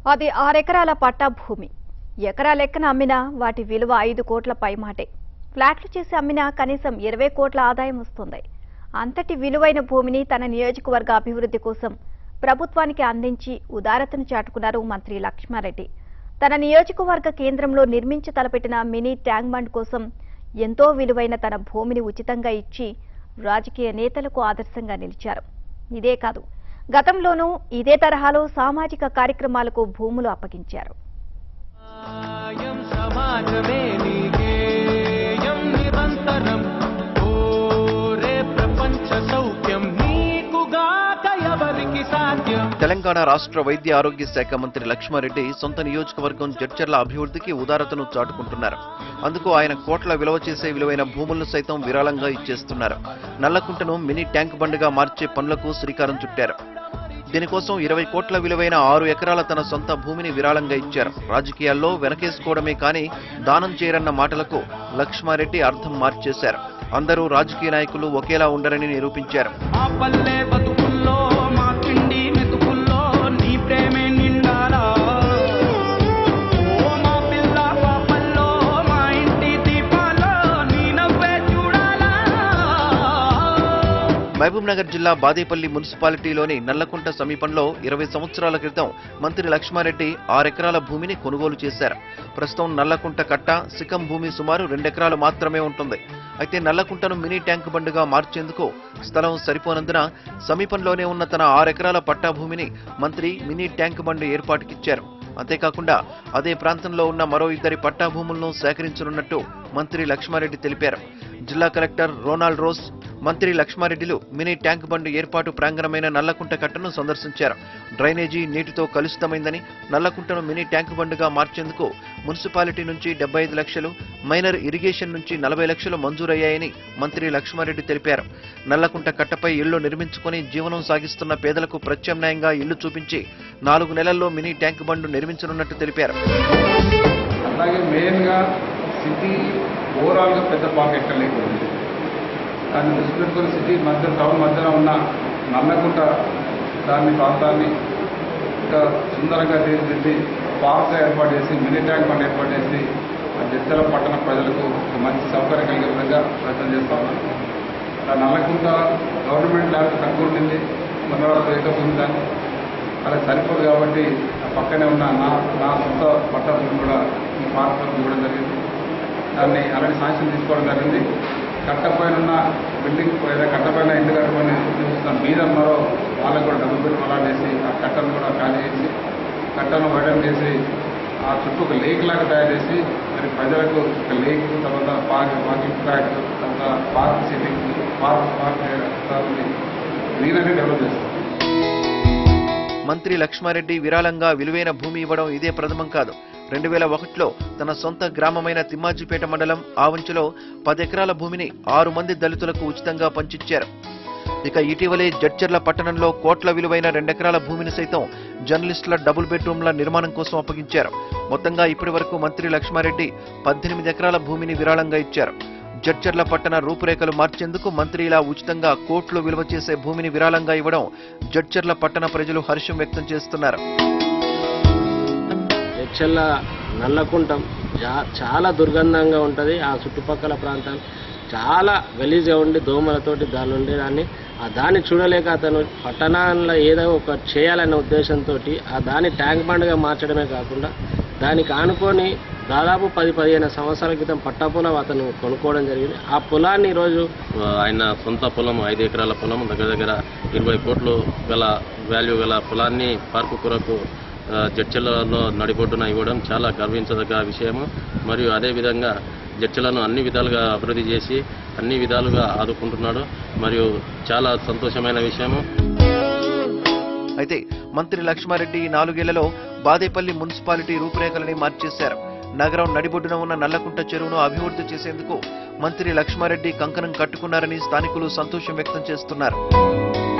అది ఆరెకరాల పట్టా భూమి ఎకరా లెక్కన అమ్మినా వాటి విలువ ఐదు కోట్ల పైమాటే ఫ్లాట్లు చేసి అమ్మినా కనీసం ఇరవై కోట్ల ఆదాయం వస్తుంది అంతటి విలువైన భూమిని తన నియోజకవర్గ అభివృద్ధి కోసం ప్రభుత్వానికి అందించి ఉదారతను చాటుకున్నారు మంత్రి లక్ష్మారెడ్డి తన నియోజకవర్గ కేంద్రంలో నిర్మించి తలపెట్టిన మినీ ట్యాంక్ బండ్ కోసం ఎంతో విలువైన తన భూమిని ఉచితంగా ఇచ్చి రాజకీయ నేతలకు ఆదర్శంగా నిలిచారు ఇదే కాదు గతంలోనూ ఇదే తరహాలో సామాజిక కార్యక్రమాలకు భూములు అప్పగించారు సాయం సమాజమే నీకేయం నిరంతరం ఓరే ప్రపంచ సౌఖ్యం నీకుగాక ఎవరికి సాధ్యం తెలంగాణ రాష్ట్ర వైద్య ఆరోగ్య శాఖ మంత్రి లక్ష్మారెడ్డి సొంత నియోజకవర్గం జడ్చర్ల అభివృద్ధికి ఉదారతను చాటుకుంటున్నారు అందుకు ఆయన కోట్ల విలువ చేసే విలువైన భూములను సైతం విరాళంగా ఇచ్చేస్తున్నారు నల్లకుంటను మినీ ట్యాంక్ బండ్గా మార్చే పనులకు శ్రీకారం చుట్టారు దీనికోసం ఇరవై కోట్ల విలువైన ఆరు ఎకరాల తన సొంత భూమిని విరాళంగా ఇచ్చారు రాజకీయాల్లో వెనకేసుకోవడమే కానీ దానం చేయరన్న మాటలకు లక్ష్మారెడ్డి అర్థం మార్చేశారు అందరూ రాజకీయ నాయకులు ఒకేలా ఉండరని నిరూపించారు మా పల్లె బతుకుల్లో మా తిండి మెతుకుల్లో నీ ప్రేమే నిండాలా ఓ మా పిల్ల పాపల్లో మా ఇంటి దీపాల్లో నీ నవ్వే చూడాలా మహబూబ్ నగర్ జిల్లా బాదేపల్లి మున్సిపాలిటీలోని నల్లకుంట సమీపంలో ఇరవై సంవత్సరాల క్రితం మంత్రి లక్ష్మారెడ్డి ఆరెకరాల భూమిని కొనుగోలు చేశారు ప్రస్తుతం నల్లకుంట కట్ట సికం భూమి సుమారు రెండెకరాలు మాత్రమే ఉంటుంది అయితే నల్లకుంటను మినీ ట్యాంక్ బండుగా మార్చేందుకు స్థలం సరిపోనందున సమీపంలోనే ఉన్న తన ఆరెకరాల పట్టా భూమిని మంత్రి మినీ ట్యాంక్ బండ్ ఏర్పాటుకిచ్చారు అంతేకాకుండా అదే ప్రాంతంలో ఉన్న మరో ఇద్దరి పట్టా భూములను సేకరించనున్నట్టు మంత్రి లక్ష్మారెడ్డి తెలిపారు జిల్లా కలెక్టర్ రోనాల్డ్ రోస్ మంత్రి లక్ష్మారెడ్డిలు మినీ ట్యాంక్ బండ్ ఏర్పాటు ప్రాంగణమైన నల్లకుంట కట్టను సందర్శించారు డ్రైనేజీ నీటితో కలుషితమైందని నల్లకుంటను మినీ ట్యాంక్ బండ్గా మార్చేందుకు మున్సిపాలిటీ నుంచి డెబ్బై ఐదు లక్షలు మైనర్ ఇరిగేషన్ నుంచి నలభై లక్షలు మంజూరయ్యాయని మంత్రి లక్ష్మారెడ్డి తెలిపారు నల్లకుంట కట్టపై ఇళ్లు నిర్మించుకొని జీవనం సాగిస్తున్న పేదలకు ప్రత్యామ్నాయంగా ఇల్లు చూపించి నాలుగు నెలల్లో మినీ ట్యాంక్ బండ్ నిర్మించనున్నట్టు తెలిపారు అలాగే మెయిన్గా సిటీ ఓవరాల్గా పెద్ద పార్క్ ఎక్కడ లేకుండా దాన్ని దృష్టి పెట్టుకుని సిటీ మధ్య టౌన్ మధ్యన ఉన్న నల్లకుంట దాన్ని ప్రాంతాన్ని ఇంకా సుందరంగా తీర్చిదిద్ది పార్క్ ఏర్పాటు చేసి మినీ ట్యాంక్ బండ్ ఏర్పాటు చేసి ఆ జడ్చల పట్టణ ప్రజలకు ఒక మంచి సౌకర్యం కలిగే విధంగా ప్రయత్నం చేస్తా ఉన్నాం ఆ నల్లకుంట గవర్నమెంట్ ల్యాండ్ తక్కువ ఉండింది మనవాళ్ళ ఎక్కువ ఉంది దాన్ని అలా సరిపోదు కాబట్టి ఆ పక్కనే ఉన్న నా నా సొంత పట్టాలను కూడా ఈ పార్క్ ఇవ్వడం జరిగింది దాన్ని అలాంటి శాంక్షన్ తీసుకోవడం జరిగింది కట్టపైన ఉన్న బిల్డింగ్ ఏదైనా కట్టపైన ఇంటి కట్టపైన నివసిస్తున్న మీద ఉన్నారో వాళ్ళకు కూడా డబ్బులు పెట్టి అలా చేసి ఆ కట్టను కూడా ఖాళీ చేసి కట్టను వైడన్ చేసి ఆ చుట్టూ ఒక లేక్ లాగా తయారు చేసి మరి ప్రజలకు ఒక లేక్ తర్వాత పార్క్ వాకింగ్ ట్రాక్ తర్వాత park sitting park park greenery develop చేస్తాం మంత్రి లక్ష్మారెడ్డి విరాళంగా విలువైన భూమి ఇవ్వడం ఇదే ప్రథమం కాదు రెండు వేల ఒకటిలో తన సొంత గ్రామమైన తిమ్మాజిపేట మండలం ఆవంచులో పది ఎకరాల భూమిని ఆరు మంది దళితులకు ఉచితంగా పంచిచ్చారు ఇక ఇటీవలే జడ్చర్ల పట్టణంలో కోట్ల విలువైన రెండెకరాల భూమిని సైతం జర్నలిస్టుల డబుల్ బెడ్రూమ్ల నిర్మాణం కోసం అప్పగించారు మొత్తంగా ఇప్పటి వరకు మంత్రి లక్ష్మారెడ్డి పద్దెనిమిది ఎకరాల భూమిని విరాళంగా ఇచ్చారు జడ్చర్ల పట్టణ రూపురేఖలు మార్చేందుకు మంత్రి ఇలా ఉచితంగా కోట్లు విలువ చేసే భూమిని విరాళంగా ఇవ్వడం జడ్చర్ల పట్టణ ప్రజలు హర్షం వ్యక్తం చేస్తున్నారు ఎచ్చల్ల నల్లకుంటం చా- చాలా దుర్గంధంగా ఉంటుంది ఆ చుట్టుపక్కల ప్రాంతాలు చాలా గలీజ్గా ఉండి దోమలతోటి దాని ఉండే దాన్ని ఆ దాన్ని చూడలేక అతను పట్టణాల్లో ఏదో ఒక చేయాలనే ఉద్దేశంతో ఆ దాన్ని ట్యాంక్ బండ్గా మార్చడమే కాకుండా దానికి ఆనుకొని దాదాపు పది పదిహేను సంవత్సరాల క్రితం పట్టా పొలం అతను కొనుక్కోవడం జరిగింది ఆ పొలాన్ని ఈరోజు ఆయన సొంత పొలం ఐదు ఎకరాల పొలం దగ్గర దగ్గర ఇరవై కోట్లు గల వాల్యూ గల పొలాన్ని పార్కు కొరకు ఆ, జడ్చలలో నడిబొడ్డున ఇవ్వడం చాలా గర్వించదగ్గ విషయము మరియు అదేవిధంగా జడ్చలను అన్ని విధాలుగా అభివృద్ధి చేసి అన్ని విధాలుగా ఆదుకుంటున్నాడు మరియు చాలా సంతోషమైన విషయము అయితే మంత్రి లక్ష్మారెడ్డి ఈ నాలుగేళ్లలో బాదేపల్లి మున్సిపాలిటీ రూపురేఖలని మార్చేశారు నగరం నడిబొడ్డున ఉన్న నల్లకుంట చెరువును అభివృద్ధి చేసేందుకు మంత్రి లక్ష్మారెడ్డి కంకణం కట్టుకున్నారని స్థానికులు సంతోషం వ్యక్తం చేస్తున్నారు